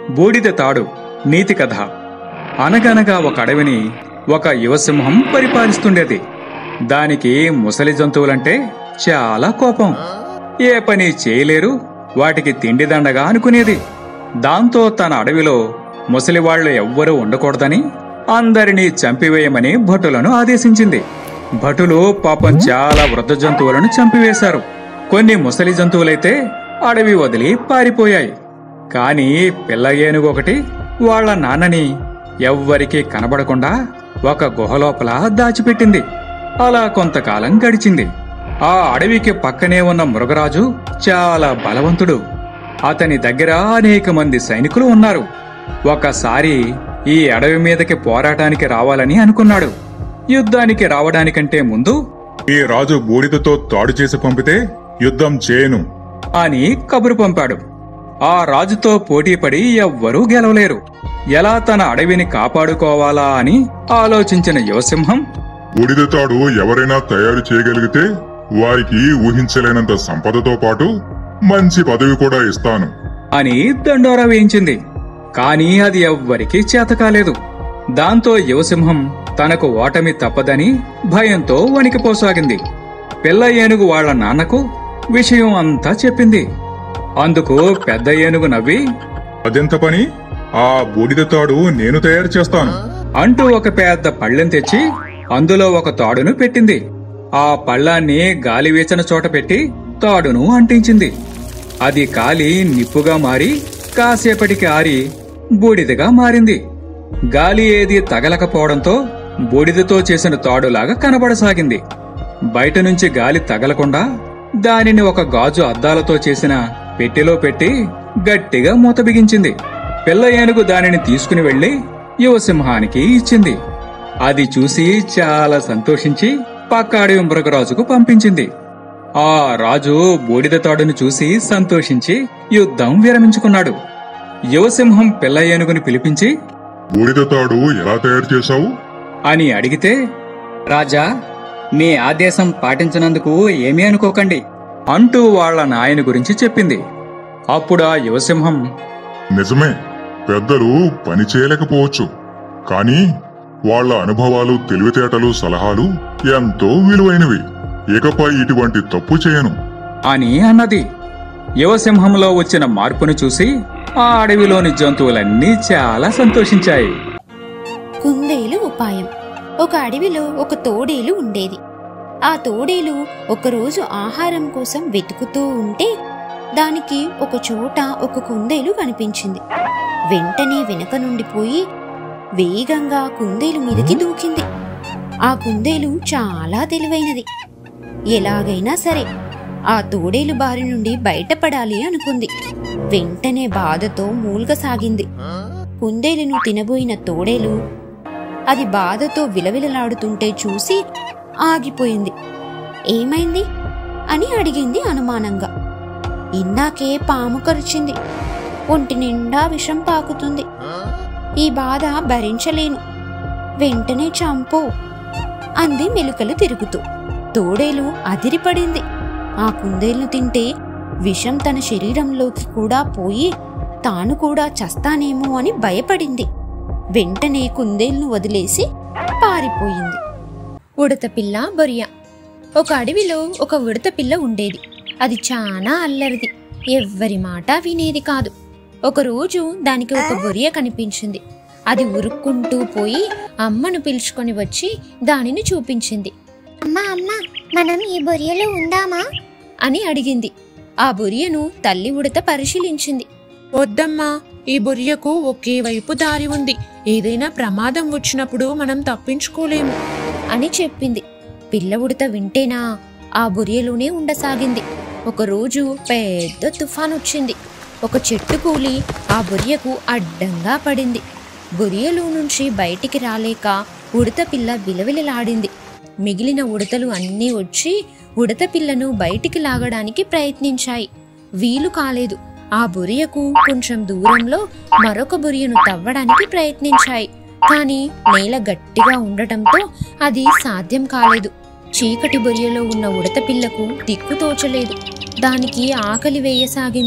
బూడిద తాడు నీతి కథ అనగనగా ఒక అడవిని ఒక యువసింహం పరిపాలిస్తుండేది దానికి ముసలి జంతువులంటే చాలా కోపం ఏ పని చేయలేరు వాటికి తిండి దండగా అనుకునేది దాంతో తన అడవిలో ముసలివాళ్లు ఎవ్వరూ ఉండకూడదని అందరినీ చంపివేయమని భటులను ఆదేశించింది భటులు పాపం చాలా వృద్ధ జంతువులను చంపివేశారు కొన్ని ముసలి జంతువులైతే అడవి వదిలి పారిపోయాయి కాని పిల్ల ఏనుగు ఒకటి వాళ్ళ నాన్నని ఎవ్వరికీ కనబడకుండా ఒక గుహలోపల దాచిపెట్టింది అలా కొంతకాలం గడిచింది ఆ అడవికి పక్కనే ఉన్న మృగరాజు చాలా బలవంతుడు అతని దగ్గర అనేక మంది సైనికులు ఉన్నారు ఒకసారి ఈ అడవి మీదకి పోరాటానికి రావాలని అనుకున్నాడు యుద్ధానికి రావడానికంటే ముందు ఈ రాజు బూడిదతో తాడు చేసి పంపితే యుద్ధం చేయను అని కబురు పంపాడు ఆ రాజుతో పోటీపడి ఎవ్వరూ గెలవలేరు ఎలా తన అడవిని కాపాడుకోవాలా అని ఆలోచించిన యువసింహం బూడిద తాడు ఎవరైనా తయారు చేయగలిగితే వారికి ఊహించలేనంత సంపదతో పాటు మంచి పదవి కూడా ఇస్తాను అని దండోరా వేయించింది కానీ అది ఎవ్వరికీ చేతకాలేదు దాంతో యువసింహం తనకు ఓటమి తప్పదని భయంతో వణికిపోసాగింది పిల్ల ఏనుగు వాళ్ళ నాన్నకు విషయం అంతా చెప్పింది అందుకు పెద్ద ఏనుగు నవ్వి అదెంత పని ఆ బూడిద తాడు నేను తయారు చేస్తాను అంటూ ఒక పెద్ద పళ్ళెం తెచ్చి అందులో ఒక తాడును పెట్టింది ఆ పళ్ళాన్ని గాలి వీచన చోట పెట్టి తాడును అంటించింది అది కాలి నిప్పుగా మారి కాసేపటికి ఆరి బూడిదగా మారింది గాలి ఏది తగలకపోవడంతో బూడిదతో చేసిన తాడులాగా కనబడసాగింది బయట నుంచి గాలి తగలకుండా దానిని ఒక గాజు అద్దాలతో చేసిన పెట్టెలో పెట్టి గట్టిగా మూత బిగించింది పిల్ల ఏనుగు దానిని తీసుకుని వెళ్లి యువసింహానికి ఇచ్చింది అది చూసి చాలా సంతోషించి పక్క అడవి మృగరాజుకు పంపించింది ఆ రాజు బూడిద తాడును చూసి సంతోషించి యుద్ధం విరమించుకున్నాడు యువసింహం పిల్ల ఏనుగుని పిలిపించి బూడిద తాడు ఎలా తయారు చేశావు అని అడిగితే రాజా మీ ఆదేశం పాటించినందుకు ఏమీ అనుకోకండి అంటూ వాళ్ళ నాయన గురించి చెప్పింది అప్పుడు ఆ యువసింహం నిజమే పెద్దలు పని చేయలేకపోవచ్చు కానీ వాళ్ళ అనుభవాలు తెలివితేటలు సలహాలు ఎంతో విలువైనవి ఇకపై ఇటువంటి తప్పు చేయను అని అన్నది యువసింహంలో వచ్చిన మార్పును చూసి ఆ అడవిలోని జంతువులన్నీ చాలా సంతోషించాయి కుందేలు ఉపాయం ఒక అడవిలో ఒక తోడేలు ఉండేది ఆ తోడేలు ఒకరోజు ఆహారం కోసం వెతుకుతూ ఉంటే దానికి ఒక చోట ఒక కుందేలు కనిపించింది వెంటనే వెనక నుండి పోయి వేగంగా కుందేలు మీదకి దూకింది ఆ కుందేలు చాలా తెలివైనది ఎలాగైనా సరే ఆ తోడేలు బారి నుండి బయటపడాలి అనుకుంది వెంటనే బాధతో మూల్గసాగింది కుందేలును తినబోయిన తోడేలు అది బాధతో విలవిలలాడుతుంటే చూసి ఆగిపోయింది ఏమైంది అని అడిగింది అనుమానంగా ఇందాకే పాము కరిచింది ఒంటి నిండా విషం పాకుతుంది ఈ బాధ భరించలేను వెంటనే చంపు అంది మెలుకలు తిరుగుతూ తోడేలు అదిరిపడింది ఆ కుందేలును తింటే విషం తన శరీరంలోకి కూడా పోయి తాను కూడా చస్తానేమో అని భయపడింది వెంటనే కుందేలును వదిలేసి పారిపోయింది ఉడత పిల్ల బొరియ ఒక అడవిలో ఒక ఉడత పిల్ల ఉండేది అది చాలా అల్లరిది ఎవ్వరి మాట వినేది కాదు ఒకరోజు దానికి ఒక బొరియ కనిపించింది అది ఉరుక్కుంటూ పోయి అమ్మను పిలుచుకొని వచ్చి దానిని చూపించింది అమ్మా అమ్మా మనం ఈ బొరియలో ఉందామా అని అడిగింది ఆ బొరియను తల్లి ఉడత పరిశీలించింది వద్దమ్మా ఈ బొరియకు ఒకే వైపు దారి ఉంది ఏదైనా ప్రమాదం వచ్చినప్పుడు మనం తప్పించుకోలేము అని చెప్పింది పిల్ల ఉడత వింటేనా ఆ బొరియలోనే ఉండసాగింది ఒకరోజు పెద్ద తుఫాన్ వచ్చింది ఒక చెట్టు కూలి ఆ బొరియకు అడ్డంగా పడింది బొరియలో నుంచి బయటికి రాలేక ఉడత పిల్ల విలవిలలాడింది మిగిలిన ఉడతలు అన్నీ వచ్చి ఉడత పిల్లను బయటికి లాగడానికి ప్రయత్నించాయి వీలు కాలేదు ఆ బొరియకు కొంచెం దూరంలో మరొక బొరియను తవ్వడానికి ప్రయత్నించాయి కానీ నేల గట్టిగా ఉండటంతో అది సాధ్యం కాలేదు చీకటి బొరియలో ఉన్న ఉడత పిల్లకు దిక్కు తోచలేదు దానికి ఆకలి వేయసాగింది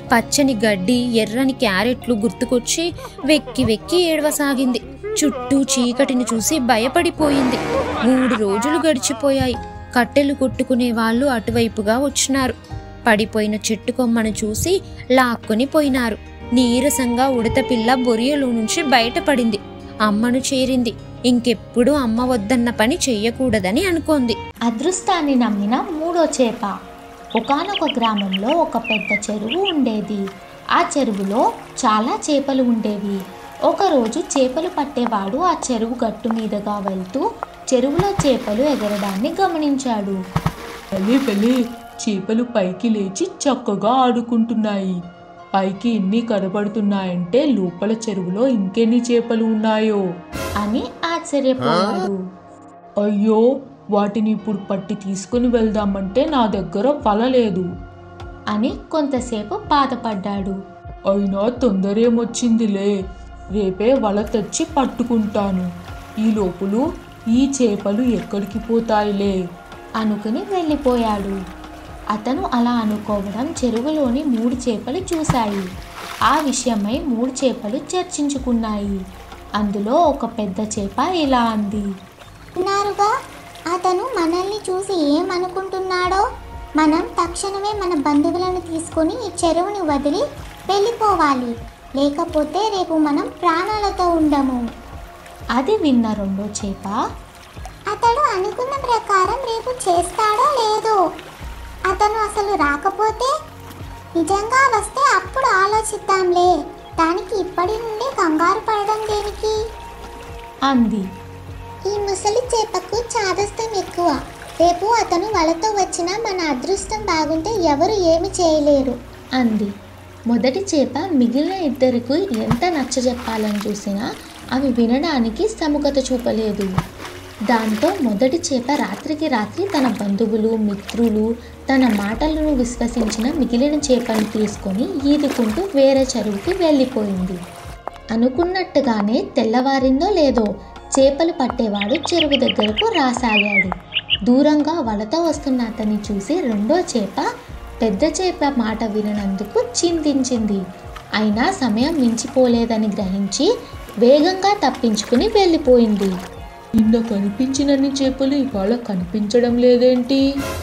పచ్చని గడ్డి ఎర్రని క్యారెట్లు గుర్తుకొచ్చి వెక్కి వెక్కి ఏడవసాగింది చుట్టూ చీకటిని చూసి భయపడిపోయింది మూడు రోజులు గడిచిపోయాయి కట్టెలు కొట్టుకునే వాళ్ళు అటువైపుగా వచ్చినారు పడిపోయిన చెట్టు కొమ్మను చూసి లాక్కొని పోయినారు నీరసంగా ఉడత పిల్ల బొరియలో నుంచి బయటపడింది అమ్మను చేరింది ఇంకెప్పుడు అమ్మ వద్దన్న పని చెయ్యకూడదని అనుకుంది అదృష్టాన్ని నమ్మిన మూడో చేప ఒకానొక గ్రామంలో ఒక పెద్ద చెరువు ఉండేది ఆ చెరువులో చాలా చేపలు ఉండేవి ఒకరోజు చేపలు పట్టేవాడు ఆ చెరువు గట్టు మీదుగా వెళ్తూ చెరువులో చేపలు ఎగరడాన్ని గమనించాడు భలే భలే చేపలు పైకి లేచి చక్కగా ఆడుకుంటున్నాయి పైకి ఎన్ని కనబడుతున్నాయంటే లోపల చెరువులో ఇంకెన్ని చేపలు ఉన్నాయో అని ఆశ్చర్యపోయాడు అయ్యో వాటిని ఇప్పుడు పట్టి తీసుకుని వెళ్దామంటే నా దగ్గర వల లేదు అని కొంతసేపు బాధపడ్డాడు అయినా తొందరేమొచ్చిందిలే రేపే వల తెచ్చి పట్టుకుంటాను ఈ లోపులు ఈ చేపలు ఎక్కడికి పోతాయిలే అనుకుని వెళ్ళిపోయాడు అతను అలా అనుకోవడం చెరువులోని మూడు చేపలు చూశాయి ఆ విషయమై మూడు చేపలు చర్చించుకున్నాయి అందులో ఒక పెద్ద చేప ఇలా అంది ఉన్నారుగా అతను మనల్ని చూసి ఏమనుకుంటున్నాడో మనం తక్షణమే మన బంధువులను తీసుకొని ఈ చెరువుని వదిలి వెళ్ళిపోవాలి లేకపోతే రేపు మనం ప్రాణాలతో ఉండము అది విన్న రెండో చేప అతడు అనుకున్న ప్రకారం రేపు చేస్తాడో లేదో అతను అసలు రాకపోతే నిజంగా వస్తే అప్పుడు ఆలోచిద్దాంలే దానికి ఇప్పటి నుండి కంగారు పడడం దేనికి అంది ఈ ముసలి చేపకు చాదస్తం ఎక్కువ రేపు అతను వలతో వచ్చినా మన అదృష్టం బాగుంటే ఎవరు ఏమి చేయలేరు అంది మొదటి చేప మిగిలిన ఇద్దరికి ఎంత నచ్చజెప్పాలని చూసినా అవి వినడానికి సముఖత చూపలేదు దాంతో మొదటి చేప రాత్రికి రాత్రి తన బంధువులు మిత్రులు తన మాటలను విశ్వసించిన మిగిలిన చేపను తీసుకొని ఈదుకుంటూ వేరే చెరువుకి వెళ్ళిపోయింది అనుకున్నట్టుగానే తెల్లవారిందో లేదో చేపలు పట్టేవాడు చెరువు దగ్గరకు రాసాగాడు దూరంగా వలతో వస్తున్న అతన్ని చూసి రెండో చేప పెద్ద చేప మాట విననందుకు చింతించింది అయినా సమయం మించిపోలేదని గ్రహించి వేగంగా తప్పించుకుని వెళ్ళిపోయింది నిన్న కనిపించినన్ని చేపలు ఇవాళ కనిపించడం లేదేంటి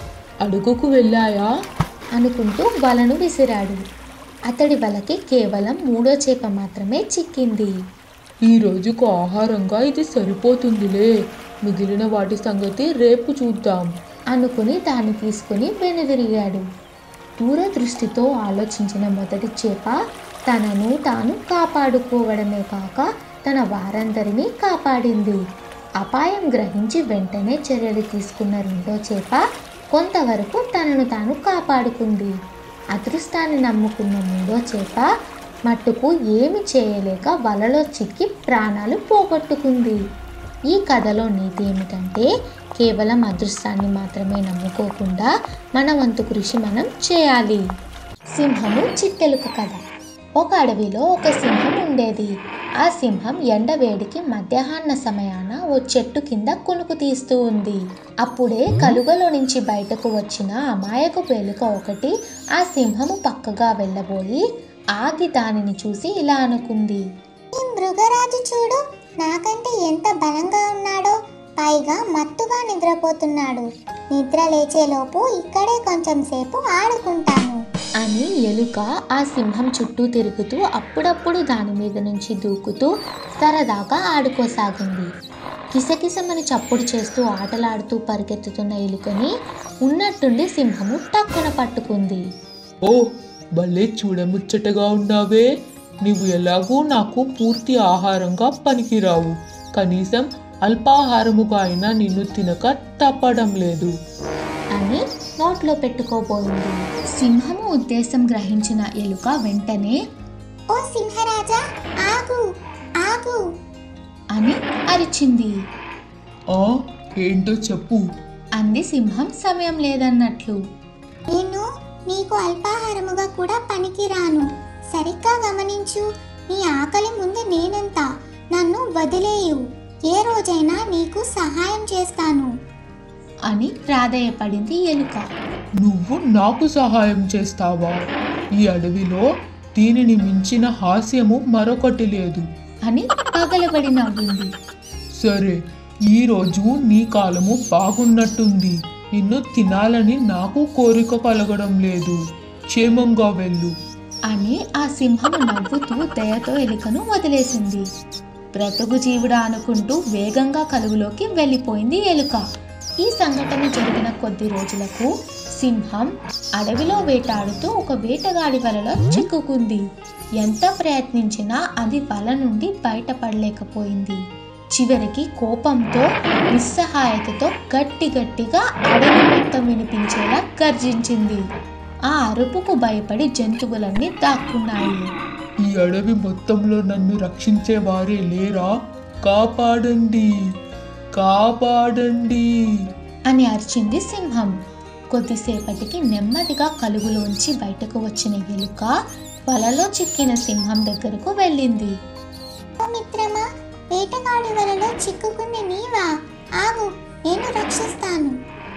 అడుగుకు వెళ్ళాయా అనుకుంటూ వలను విసిరాడు అతడి వలకి కేవలం మూడో చేప మాత్రమే చిక్కింది ఈ రోజుకు ఆహారంగా ఇది సరిపోతుందిలే మిగిలిన వాటి సంగతి రేపు చూద్దాం అనుకుని దాన్ని తీసుకుని వెనుదిరిగాడు దూరదృష్టితో ఆలోచించిన మొదటి చేప తనను తాను కాపాడుకోవడమే కాక తన వారందరినీ కాపాడింది అపాయం గ్రహించి వెంటనే చర్యలు తీసుకున్న రెండో చేప కొంతవరకు తనను తాను కాపాడుకుంది అదృష్టాన్ని నమ్ముకున్న మూడో చేప మట్టుకు ఏమి చేయలేక వలలో చిక్కి ప్రాణాలు పోగొట్టుకుంది ఈ కథలో నీతి ఏమిటంటే కేవలం అదృష్టాన్ని మాత్రమే నమ్ముకోకుండా మన వంతు కృషి మనం చేయాలి సింహము చిట్టెలుక కథ ఒక అడవిలో ఒక సింహం ఉండేది ఆ సింహం ఎండవేడికి మధ్యాహ్న సమయాన ఓ చెట్టు కింద కునుకు తీస్తూ ఉంది అప్పుడే కలుగలో నుంచి బయటకు వచ్చిన అమాయకు పేలుక ఒకటి ఆ సింహము పక్కగా వెళ్ళబోయి ఆగి దానిని చూసి ఇలా అనుకుంది ఈ మృగరాజు చూడు నాకంటే ఎంత బలంగా ఉన్నాడో పైగా మత్తుగా నిద్రపోతున్నాడు నిద్ర లేచేలోపు ఇక్కడే కొంచెం సేపు ఆడుకుంటాను అని ఎలుక ఆ సింహం చుట్టూ తిరుగుతూ అప్పుడప్పుడు దాని మీద నుంచి దూకుతూ సరదాగా ఆడుకోసాగింది కిసకిసమని చప్పుడు చేస్తూ ఆటలాడుతూ పరిగెత్తుతున్న ఎలుకని ఉన్నట్టుండి సింహము టక్కున పట్టుకుంది ఓ భలే చూడముచ్చటగా ఉన్నావే నీవు ఎలాగూ నాకు పూర్తి ఆహారంగా పనికిరావు కనీసం అల్పాహారముగా అయినా నిన్ను తినక తప్పడం లేదు అని నోట్లో పెట్టుకోబోయింది సింహము ఉద్దేశం గ్రహించిన ఎలుక వెంటనే ఓ సింహరాజా ఆగు ఆగు అని అరిచింది ఆ ఏంటో చెప్పు అంది సింహం సమయం లేదన్నట్లు నేను నీకు అల్పాహారముగా కూడా పనికిరాను సరిగ్గా గమనించు నీ ఆకలి ముందు నేనెంత నన్ను వదిలేయు ఏ రోజైనా నీకు సహాయం చేస్తాను అని ప్రాధేయపడింది ఎలుక నువ్వు నాకు సహాయం చేస్తావా ఈ అడవిలో దీనిని మించిన హాస్యము మరొకటి లేదు అని పగలబడి నవ్వింది సరే ఈ రోజు నీ కాలము బాగున్నట్టుంది నిన్ను తినాలని నాకు కోరిక కలగడం లేదు క్షేమంగా వెళ్ళు అని ఆ సింహం నవ్వుతూ దయతో ఎలుకను వదిలేసింది బ్రతుకు జీవుడా అనుకుంటూ వేగంగా కలుగులోకి వెళ్ళిపోయింది ఎలుక ఈ సంఘటన జరిగిన కొద్ది రోజులకు సింహం అడవిలో వేటాడుతూ ఒక వేటగాడి వలలో చిక్కుకుంది ఎంత ప్రయత్నించినా అది వల నుండి బయటపడలేకపోయింది చివరికి కోపంతో నిస్సహాయతతో గట్టి గట్టిగా అడవి మొత్తం వినిపించేలా గర్జించింది ఆ అరుపుకు భయపడి జంతువులన్నీ దాక్కున్నాయి ఈ అడవి మొత్తంలో నన్ను రక్షించే వారే లేరా కాపాడండి కాపాడండి అని అరిచింది సింహం కొద్దిసేపటికి నెమ్మదిగా కలుగులోంచి బయటకు వచ్చిన ఎలుక వలలో చిక్కిన సింహం దగ్గరకు వెళ్ళింది ఓ మిత్రమా వేటగాడి వలలో చిక్కుకుంది నీవా ఆగు నేను రక్షిస్తాను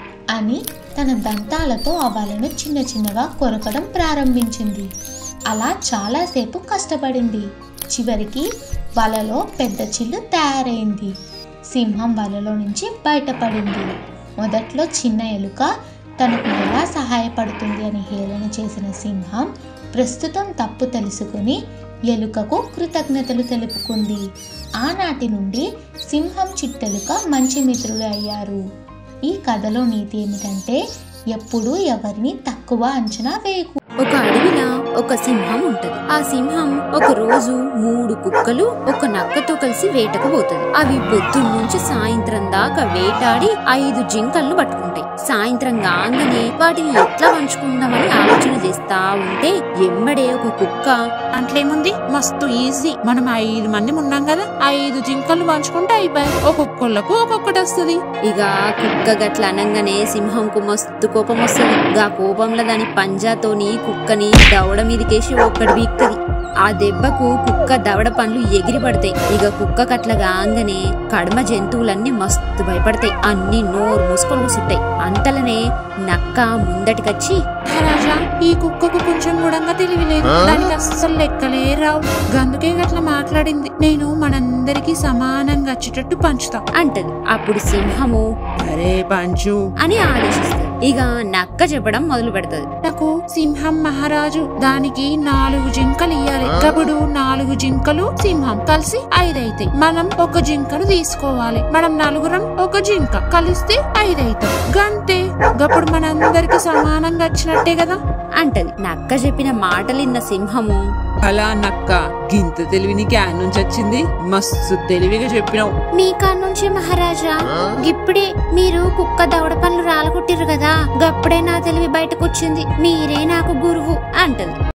అని తన దంతాలతో ఆ వలను చిన్న చిన్నగా కొరకడం ప్రారంభించింది అలా చాలాసేపు కష్టపడింది చివరికి వలలో పెద్ద చిల్లు తయారైంది సింహం వలలో నుంచి బయటపడింది మొదట్లో చిన్న ఎలుక తనకు ఎలా సహాయపడుతుంది అని హేళన చేసిన సింహం ప్రస్తుతం తప్పు తెలుసుకుని ఎలుకకు కృతజ్ఞతలు తెలుపుకుంది ఆనాటి నుండి సింహం చిట్టెలుక మంచి మిత్రులు అయ్యారు ఈ కథలో నీతి ఏమిటంటే ఎప్పుడూ ఎవరిని తక్కువ అంచనా వేయకు ఒక అడవిలో ఒక సింహం ఉంటది ఆ సింహం ఒక రోజు మూడు కుక్కలు ఒక నక్కతో కలిసి వేటకు పోతుంది అవి పొద్దున్న నుంచి సాయంత్రం దాకా వేటాడి ఐదు జింకలను పట్టుకుంటాయి సాయంత్రం కాగానే వాటిని ఎట్లా పంచుకుందామని ఆలోచన చేస్తా ఉంటే ఎమ్మడే ఒక కుక్క అంట్లేముంది మస్తు ఈజీ మనం ఐదు మంది ఉన్నాం కదా ఐదు జింకలు పంచుకుంటే అయిపోయి ఒక్కొక్కళ్ళకు ఒక్కొక్కటి వస్తుంది ఇక కుక్క గట్ల అనగానే సింహంకు మస్తు కోపం వస్తుంది గా కోపంలో దాని పంజాతోని కుక్కని దవడ మీదకేసి ఒక్కడి వీక్తది ఆ దెబ్బకు కుక్క దవడ పండ్లు ఎగిరి పడతాయి ఇక కుక్క కట్ల కాగానే కడమ జంతువులన్నీ మస్తు భయపడతాయి అన్ని నోరు మూసుకొని కూసుంటాయి అంతలనే నక్క ముందటికొచ్చి రాజా ఈ కుక్కకు కొంచెం కూడా తెలివి లేదు దానికి అస్సలు లెక్కలే రావు గందుకే గట్ల మాట్లాడింది నేను మనందరికీ సమానంగా వచ్చేటట్టు పంచుతా అంటది అప్పుడు సింహము అరే పంచు అని ఆదేశిస్తుంది ఇక నక్క చెప్పడం మొదలు పెడతది నాకు సింహం మహారాజు దానికి నాలుగు జింకలు ఇయ్యాలి గప్పుడు నాలుగు జింకలు సింహం కలిసి ఐదైతాయి మనం ఒక జింకను తీసుకోవాలి మనం నలుగురం ఒక జింక కలిస్తే ఐదైతాం గంతే గప్పుడు మనందరికి సమానంగా వచ్చినట్టే కదా అంటది నక్క చెప్పిన మాటలిన్న సింహము అలా నక్క గింత తెలివిని క్యాన్ నుంచి వచ్చింది మస్తు తెలివిగా చెప్పినావు మీ నుంచి మహారాజా ఇప్పుడే మీరు కుక్క దవడ పనులు రాలగొట్టిర్రు కదా గప్పుడే నా తెలివి బయటకు వచ్చింది మీరే నాకు గురువు అంటది